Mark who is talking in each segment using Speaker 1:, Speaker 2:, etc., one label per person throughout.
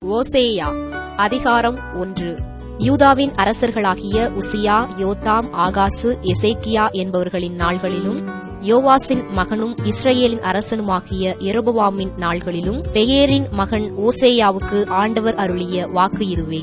Speaker 1: ஓசேயா அதிகாரம் ஒன்று யூதாவின் அரசர்களாகிய உசியா யோத்தாம் ஆகாசு எசேக்கியா என்பவர்களின் நாள்களிலும் யோவாசின் மகனும் இஸ்ரேலின் அரசனுமாகிய எரோபவாமின் நாள்களிலும் பெயேரின் மகன் ஓசேயாவுக்கு ஆண்டவர் அருளிய வாக்கு இதுவே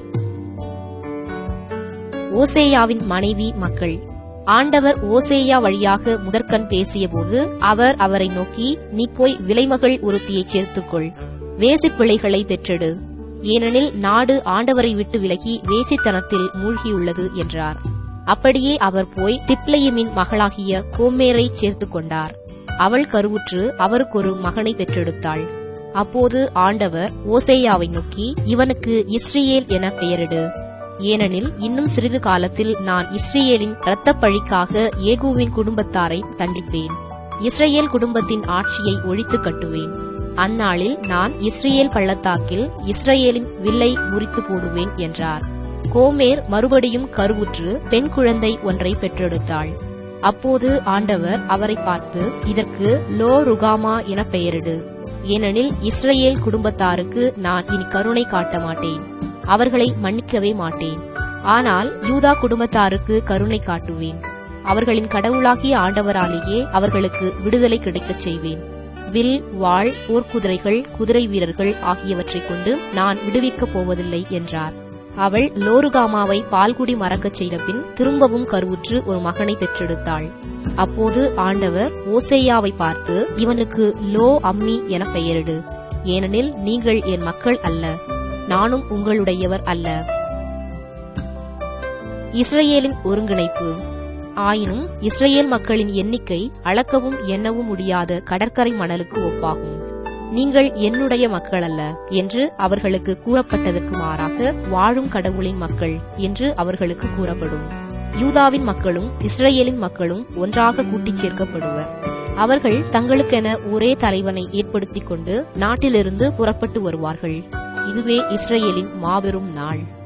Speaker 1: ஓசேயாவின் மனைவி மக்கள் ஆண்டவர் ஓசேயா வழியாக முதற்கண் பேசியபோது அவர் அவரை நோக்கி நீ போய் விலைமகள் ஒருத்தியைச் சேர்த்துக்கொள் வேசிப் பிள்ளைகளை பெற்றெடு ஏனெனில் நாடு ஆண்டவரை விட்டு விலகி வேசித்தனத்தில் மூழ்கியுள்ளது என்றார் அப்படியே அவர் போய் திப்லயிமின் மகளாகிய கோமேரை சேர்த்துக் கொண்டார் அவள் கருவுற்று அவருக்கொரு மகனை பெற்றெடுத்தாள் அப்போது ஆண்டவர் ஓசேயாவை நோக்கி இவனுக்கு இஸ்ரேல் என பெயரிடு ஏனெனில் இன்னும் சிறிது காலத்தில் நான் இஸ்ரேலின் இரத்தப் பழிக்காக ஏகூவின் குடும்பத்தாரை தண்டிப்பேன் இஸ்ரேல் குடும்பத்தின் ஆட்சியை ஒழித்து கட்டுவேன் அந்நாளில் நான் இஸ்ரேல் பள்ளத்தாக்கில் இஸ்ரேலின் வில்லை முறித்து போடுவேன் என்றார் கோமேர் மறுபடியும் கருவுற்று பெண் குழந்தை ஒன்றை பெற்றெடுத்தாள் அப்போது ஆண்டவர் அவரை பார்த்து இதற்கு லோ ருகாமா என பெயரிடு ஏனெனில் இஸ்ரேல் குடும்பத்தாருக்கு நான் இனி கருணை காட்ட மாட்டேன் அவர்களை மன்னிக்கவே மாட்டேன் ஆனால் யூதா குடும்பத்தாருக்கு கருணை காட்டுவேன் அவர்களின் கடவுளாகிய ஆண்டவராலேயே அவர்களுக்கு விடுதலை கிடைக்கச் செய்வேன் வில் வாள் போர்க்குதிரைகள் குதிரை வீரர்கள் ஆகியவற்றைக் கொண்டு நான் விடுவிக்கப் போவதில்லை என்றார் அவள் லோருகாமாவை பால்குடி மறக்கச் செய்த பின் திரும்பவும் கருவுற்று ஒரு மகனை பெற்றெடுத்தாள் அப்போது ஆண்டவர் ஓசேயாவை பார்த்து இவனுக்கு லோ அம்மி என பெயரிடு ஏனெனில் நீங்கள் என் மக்கள் அல்ல நானும் உங்களுடையவர் அல்ல இஸ்ரேலின் ஒருங்கிணைப்பு ஆயினும் இஸ்ரேல் மக்களின் எண்ணிக்கை அளக்கவும் எண்ணவும் முடியாத கடற்கரை மணலுக்கு ஒப்பாகும் நீங்கள் என்னுடைய மக்கள் அல்ல என்று அவர்களுக்கு கூறப்பட்டதற்கு மாறாக வாழும் கடவுளின் மக்கள் என்று அவர்களுக்கு கூறப்படும் யூதாவின் மக்களும் இஸ்ரேலின் மக்களும் ஒன்றாக கூட்டிச் சேர்க்கப்படுவர் அவர்கள் தங்களுக்கென ஒரே தலைவனை ஏற்படுத்திக் கொண்டு நாட்டிலிருந்து புறப்பட்டு வருவார்கள் இதுவே இஸ்ரேலின் மாபெரும் நாள்